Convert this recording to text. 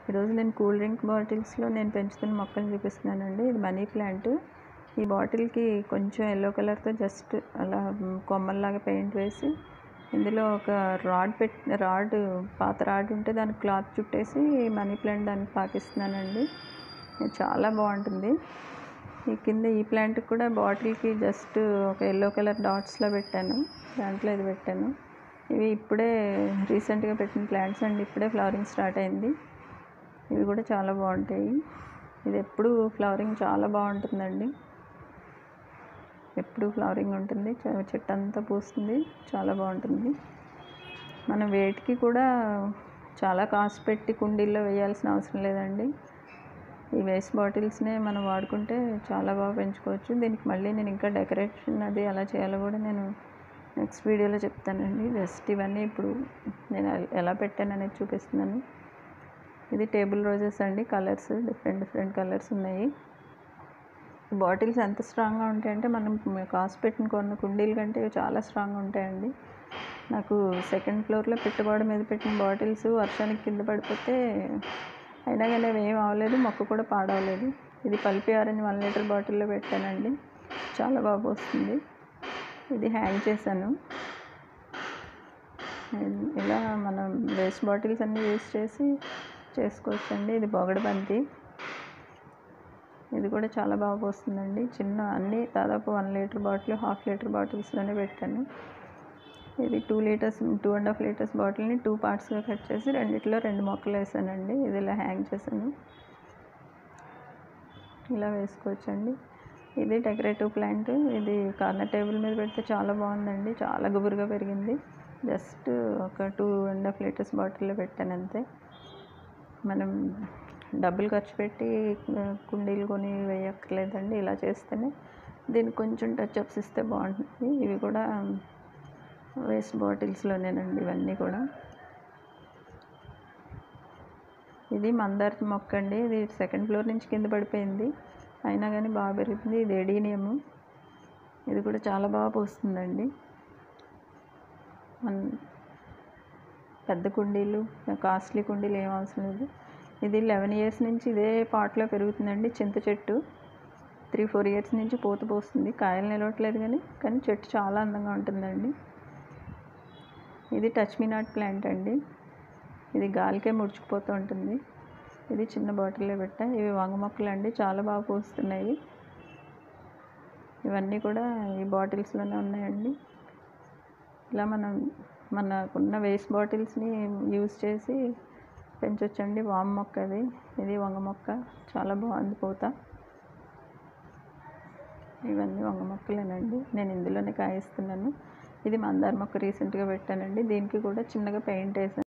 ఈరోజు నేను cool drink బాటిల్స్లో నేను పెంచుతున్న మొక్కలు చూపిస్తున్నానండి ఇది మనీ ప్లాంట్ ఈ బాటిల్కి కొంచెం ఎల్లో కలర్తో జస్ట్ అలా కొమ్మల్లాగా పెయింట్ వేసి ఇందులో ఒక రాడ్ పెట్ రాడ్ పాత రాడ్ ఉంటే దానికి క్లాత్ చుట్టేసి మనీ ప్లాంట్ దానికి పాకిస్తున్నానండి ఇది చాలా బాగుంటుంది ఈ కింద ఈ ప్లాంట్ కూడా బాటిల్కి జస్ట్ ఒక ఎల్లో కలర్ డాట్స్లో పెట్టాను దాంట్లో ఇది పెట్టాను ఇవి ఇప్పుడే రీసెంట్గా పెట్టిన ప్లాంట్స్ అండి ఇప్పుడే ఫ్లవరింగ్ స్టార్ట్ అయింది ఇవి కూడా చాలా బాగుంటాయి ఇది ఎప్పుడు ఫ్లవరింగ్ చాలా బాగుంటుందండి ఎప్పుడు ఫ్లవరింగ్ ఉంటుంది చ- చెట్టు అంతా పూస్తుంది చాలా బాగుంటుంది మనం వేటికి కూడా చాలా కాస్ట్ పెట్టి కుండీల్లో వేయాల్సిన అవసరం లేదండి ఈ వేస్ట్ బాటిల్స్నే మనం వాడుకుంటే చాలా బాగా పెంచుకోవచ్చు దీనికి మళ్ళీ నేను ఇంకా డెకరేషన్ అది ఎలా చేయాలో కూడా నేను నెక్స్ట్ వీడియోలో చెప్తానండి జస్ట్ ఇవన్నీ ఇప్పుడు నేను ఎ- ఎలా పెట్టాను అనేది చూపిస్తున్నాను ఇది టేబుల్ రోజెస్ అండి కలర్స్ డిఫరెంట్ డిఫరెంట్ కలర్స్ ఉన్నాయి ఈ బాటిల్స్ ఎంత స్ట్రాంగ్గా ఉంటాయంటే మనం కాస్ట్ పెట్టిన కొన్న కుండీల కంటే ఇవి చాలా స్ట్రాంగ్గా ఉంటాయండి నాకు సెకండ్ ఫ్లోర్లో పెట్టుబడి మీద పెట్టిన బాటిల్స్ వర్షానికి కింద పడిపోతే అయినా కానీ అవి ఏం అవ్వలేదు మొక్క కూడా పాడవలేదు ఇది పల్పి ఆరెంజ్ వన్ లీటర్ బాటిల్లో పెట్టానండి చాలా బాగా వస్తుంది ఇది హ్యాంగ్ చేశాను ఇలా మనం వేస్ట్ బాటిల్స్ అన్నీ యూస్ చేసి చేసుకోవచ్చండి ఇది బొగడ బంతి ఇది కూడా చాలా బాగా పోస్తుందండి చిన్న అన్నీ దాదాపు one litre bottle half litre బాటిల్స్లోనే పెట్టాను ఇది two litres two and half litres బాటిల్ని టూ పార్ట్స్గా కట్ చేసి రెండిట్లో రెండు మొక్కలు వేసానండి ఇది ఇలా హ్యాంగ్ చేశాను ఇలా వేసుకోవచ్చండి ఇది డెకరేటివ్ ప్లాంట్ ఇది కార్నర్ టేబుల్ మీద పెడితే చాలా బాగుందండి చాలా గుబురుగా పెరిగింది జస్ట్ ఒక టూ అండ్ హాఫ్ లీటర్స్ బాటిల్లో పెట్టాను అంతే మనం డబ్బులు ఖర్చు పెట్టి ఆ, కుండీలు కొని వేయక్కర్లేదండి ఇలా చేస్తేనే దీనికి కొంచెం టచ్ అప్స్ ఇస్తే బాగుంటుంది ఇవి కూడా వేస్ట్ బాటిల్స్లోనేనండి ఇవన్నీ కూడా ఇది మందార మొక్క అండి ఇది సెకండ్ ఫ్లోర్ నుంచి కింద పడిపోయింది అయినా కానీ బాగా పెరుగుతుంది ఇది ఎడీనియము ఇది కూడా చాలా బాగా పోస్తుందండి మన పెద్ద కుండీలు కాస్ట్లీ కుండీలు ఏం అవసరం లేదు ఇది లెవెన్ ఇయర్స్ నుంచి ఇదే పాట్లో పెరుగుతుందండి చింత చెట్టు త్రీ ఫోర్ ఇయర్స్ నుంచి పూత పోస్తుంది కాయలు నిలవట్లేదు కానీ కానీ చెట్టు చాలా అందంగా ఉంటుందండి ఇది టచ్ మీ నాట్ ప్లాంట్ అండి ఇది గాలికే ముడుచుకుపోతూ ఉంటుంది ఇది చిన్న బాటిల్లో పెట్టా ఇవి వంగ మొక్కలు అండి చాలా బాగా పూస్తున్నాయి ఇవన్నీ కూడా ఈ బాటిల్స్లోనే ఉన్నాయండి ఇలా మనం మనకున్న వేస్ట్ బాటిల్స్ని యూజ్ చేసి పెంచొచ్చండి వామ్ మొక్క అది ఇది వంగ మొక్క చాలా బాగుంది పూత ఇవన్నీ వంగ మొక్కలేనండి నేను ఇందులోనే కాయిస్తున్నాను ఇది మందార మొక్క రీసెంట్గా పెట్టానండి దీనికి కూడా చిన్నగా పెయింట్ వేసాను